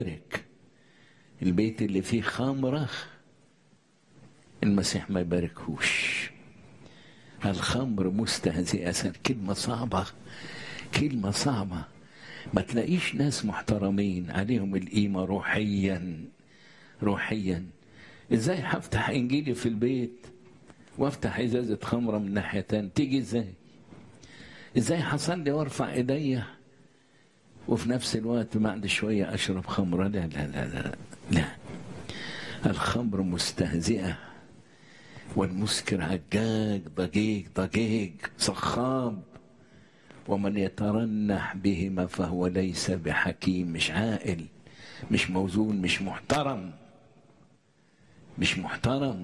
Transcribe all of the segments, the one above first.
يبارك البيت اللي فيه خمرة المسيح ما يباركهوش الخمر مستهزئة كلمة صعبة كلمة صعبة ما تلاقيش ناس محترمين عليهم القيمة روحيا روحيا ازاي هفتح انجيلي في البيت وافتح ازازة خمرة من ناحية تانية تيجي ازاي ازاي هصلي وارفع ايديا وفي نفس الوقت بعد شوية اشرب خمرة لا لا لا لا, لا. الخمر مستهزئة والمسكر عجاج ضجيج ضجيج صخاب ومن يترنح بهما فهو ليس بحكيم مش عاقل مش موزون مش محترم مش محترم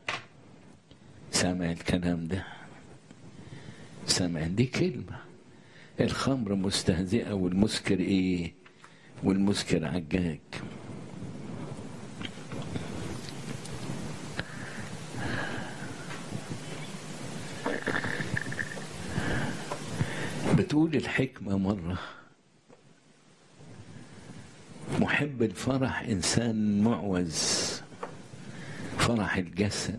سامع الكلام ده سامع دي كلمة الخمر مستهزئة والمسكر ايه والمسكر عجاج بتقول الحكمة مرة محب الفرح إنسان معوز فرح الجسد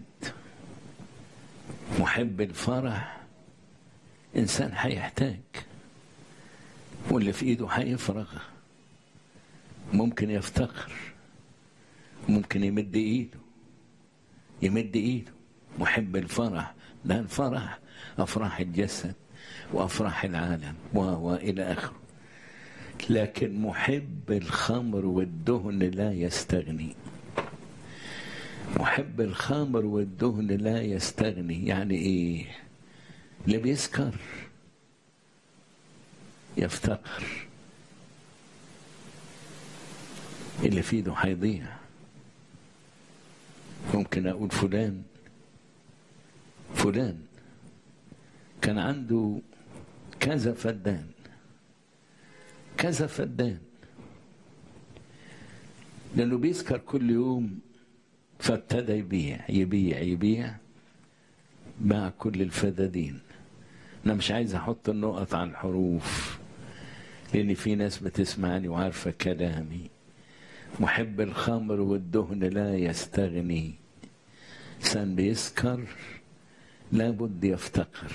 محب الفرح إنسان هيحتاج واللي في إيده هيفرغ ممكن يفتقر ممكن يمد إيده يمد إيده محب الفرح ده الفرح أفراح الجسد وافراح العالم والى اخره لكن محب الخمر والدهن لا يستغني محب الخمر والدهن لا يستغني يعني ايه اللي بيسكر يفتقر اللي في ايده هيضيع ممكن اقول فلان فلان كان عنده كذا فدان كذا فدان لانه بيسكر كل يوم فابتدى يبيع يبيع يبيع باع كل الفدادين انا مش عايز احط النقط على الحروف لان في ناس بتسمعني وعارفه كلامي محب الخمر والدهن لا يستغني انسان بيسكر لابد يفتقر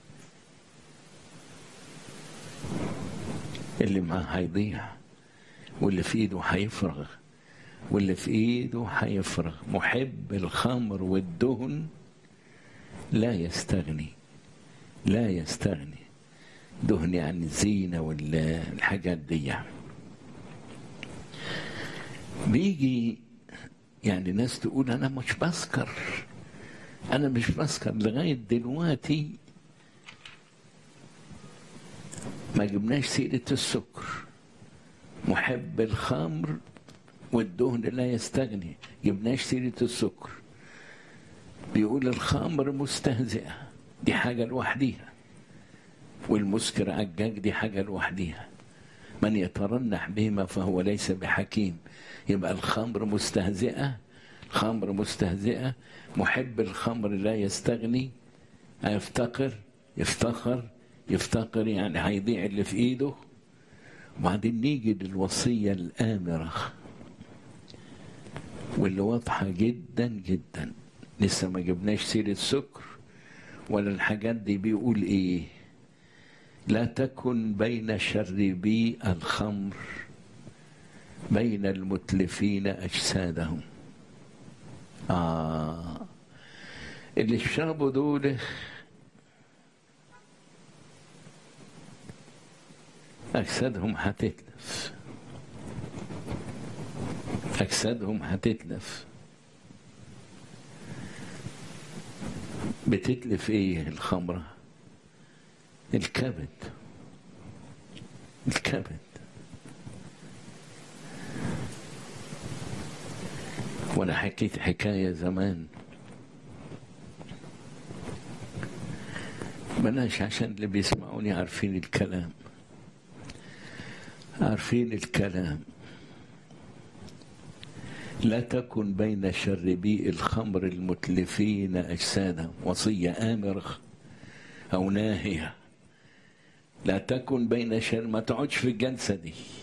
اللي معاه هيضيع واللي في ايده هيفرغ واللي في ايده هيفرغ محب الخمر والدهن لا يستغني لا يستغني دهن يعني الزينة والحاجات دي بيجي يعني ناس تقول أنا مش بسكر أنا مش بسكر لغاية دلوقتي ما جبناش سيرة السكر محب الخمر والدهن لا يستغني جبناش سيرة السكر بيقول الخمر مستهزئة دي حاجة لوحديها والمسكر عجاج دي حاجة لوحديها من يترنح بهما فهو ليس بحكيم يبقى الخمر مستهزئة الخمر مستهزئة محب الخمر لا يستغني يفتقر يفتخر يفتقر يعني هيضيع اللي في ايده وبعدين نيجي للوصية الآمرة واللي واضحة جدا جدا لسه ما جبناش سيرة سكر ولا الحاجات دي بيقول ايه لا تكن بين شربي الخمر بين المتلفين أجسادهم آه اللي شربوا دول أجسادهم هتتلف أجسادهم هتتلف بتتلف إيه الخمرة الكبد الكبد وأنا حكيت حكاية زمان بلاش عشان اللي بيسمعوني عارفين الكلام عارفين الكلام لا تكن بين شربي الخمر المتلفين أجسادهم وصية آمرة أو ناهية لا تكن بين شر ما تقعدش في الجلسة دي